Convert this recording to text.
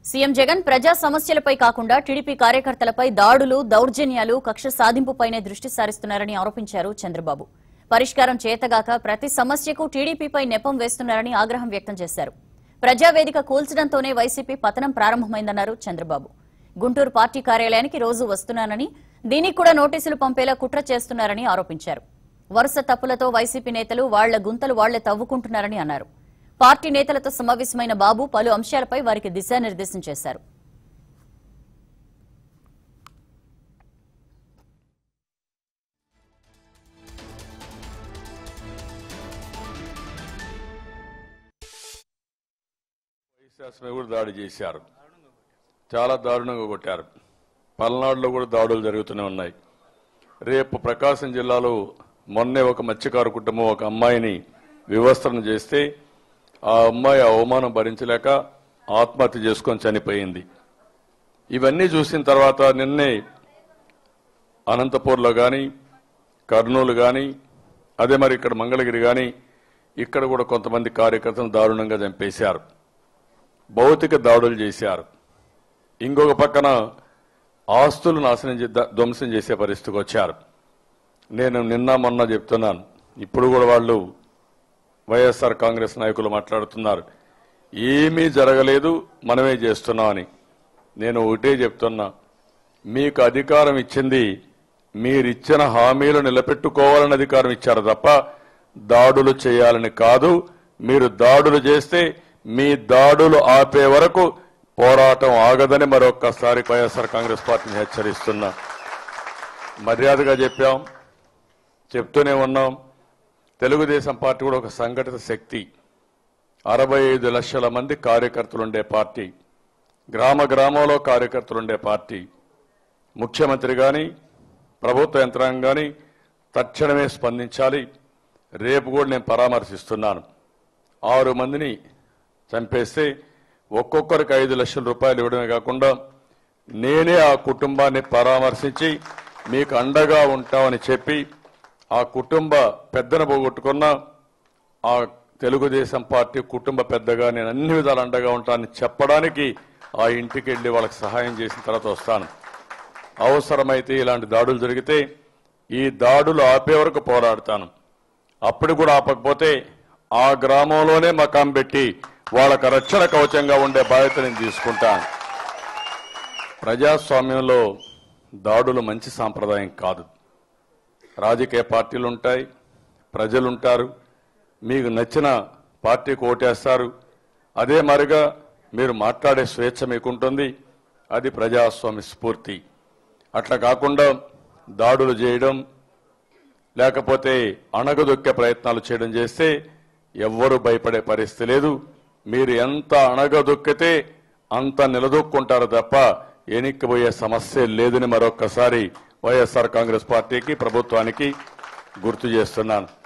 CM Jagan ప్రజా సమస్యలపై కాకుండా టీడీపీ కార్యకర్తలపై దాడులు దౌర్జన్యాలు కక్ష సాధింపుపైనే దృష్టి సారిస్తున్నారని ఆరోపించారు చంద్రబాబు పరిష్కారం చేతగాక ప్రతి సమస్యకు టీడీపీపై నెపం వేస్తున్నారని ఆగ్రహం వ్యక్తం చేశారు ప్రజావేదిక కూల్చడంతోనే వైసీపీ పతనం ప్రారంభమైందన్నారు చంద్రబాబు గుంటూరు పార్టీ కార్యాలయానికి రోజు వస్తున్నానని దీనికి కూడా నోటీసులు పంపేలా కుట్ర చేస్తున్నారని ఆరోపించారు వరుస తప్పులతో వైసీపీ నేతలు వాళ్ల గుంతలు వాళ్లే తవ్వుకుంటున్నారని అన్నారు పార్టీ నేతలతో సమావేశమైన బాబు పలు అంశాలపై వారికి దిశానిర్దేశం చేశారు శాసన కూడా దాడి చేశారు చాలా దారుణంగా కొట్టారు పల్నాడులో కూడా దాడులు జరుగుతూనే ఉన్నాయి రేపు ప్రకాశం జిల్లాలో మొన్నే ఒక మత్స్యకారు కుటుంబం ఒక అమ్మాయిని వివస్త్రణ చేస్తే ఆ అమ్మాయి అవమానం భరించలేక ఆత్మహత్య చేసుకొని చనిపోయింది ఇవన్నీ చూసిన తర్వాత నిన్నే అనంతపూర్లో కానీ కర్నూలు కానీ అదే మరి ఇక్కడ మంగళగిరి కానీ ఇక్కడ కూడా కొంతమంది కార్యకర్తలను దారుణంగా చంపేశారు భౌతిక దాడులు చేశారు ఇంకొక పక్కన ఆస్తులు నాశనం చే- ద- ధ్వంసం చేసే పరిస్థితికి వచ్చారు నేను నిన్న మొన్న చెప్తున్నాను ఇప్పుడు కూడా వాళ్ళు వైఎస్ఆర్ కాంగ్రెస్ నాయకులు మాట్లాడుతున్నారు ఏమీ జరగలేదు మనమే చేస్తున్నామని నేను ఒకటే చెప్తున్నా మీకు అధికారం ఇచ్చింది మీరిచ్చిన హామీలు నిలబెట్టుకోవాలని అధికారం ఇచ్చారు తప్ప దాడులు చేయాలని కాదు మీరు దాడులు చేస్తే మీ దాడులు ఆపే వరకు పోరాటం ఆగదని మరొక్కసారి వైఎస్ఆర్ కాంగ్రెస్ పార్టీని హెచ్చరిస్తున్నా మర్యాదగా చెప్పాం చెప్తూనే ఉన్నాం తెలుగుదేశం పార్టీ కూడా ఒక సంఘటిత శక్తి అరవై ఐదు లక్షల మంది కార్యకర్తలుండే పార్టీ గ్రామ గ్రామంలో కార్యకర్తలుండే పార్టీ ముఖ్యమంత్రి కానీ ప్రభుత్వ యంత్రాంగం కానీ తక్షణమే స్పందించాలి రేపు కూడా నేను పరామర్శిస్తున్నాను ఆరు మందిని చంపేస్తే ఒక్కొక్కరికి ఐదు లక్షల రూపాయలు ఇవ్వడమే కాకుండా నేనే ఆ కుటుంబాన్ని పరామర్శించి మీకు అండగా ఉంటామని చెప్పి ఆ కుటుంబ పెద్దను పోగొట్టుకున్న ఆ తెలుగుదేశం పార్టీ కుటుంబ పెద్దగా నేను అన్ని విధాలు అండగా ఉంటానని చెప్పడానికి ఆ ఇంటికి వెళ్లి వాళ్ళకి సహాయం చేసిన తర్వాత వస్తాను అవసరమైతే ఇలాంటి దాడులు జరిగితే ఈ దాడులు ఆపే వరకు పోరాడతాను అప్పుడు కూడా ఆపకపోతే ఆ గ్రామంలోనే మకాం పెట్టి వాళ్ళకు రక్షణ కవచంగా ఉండే బాధ్యత నేను తీసుకుంటాను ప్రజాస్వామ్యంలో దాడులు మంచి సాంప్రదాయం కాదు రాజకీయ పార్టీలు ఉంటాయి ప్రజలుంటారు మీకు నచ్చిన పార్టీకి ఓటేస్తారు అదే మరిగా మీరు మాట్లాడే స్వేచ్ఛ మీకుంటుంది అది ప్రజాస్వామ్య స్ఫూర్తి అట్లా కాకుండా దాడులు చేయడం లేకపోతే అణగదొక్కే ప్రయత్నాలు చేయడం చేస్తే ఎవ్వరూ భయపడే పరిస్థితి లేదు మీరు ఎంత అణగదొక్కితే అంత నిలదొక్కుంటారు తప్ప ఎనిక్కిపోయే సమస్య లేదని మరొక్కసారి వైఎస్ఆర్ కాంగ్రెస్ పార్టీకి ప్రభుత్వానికి గుర్తు చేస్తున్నాను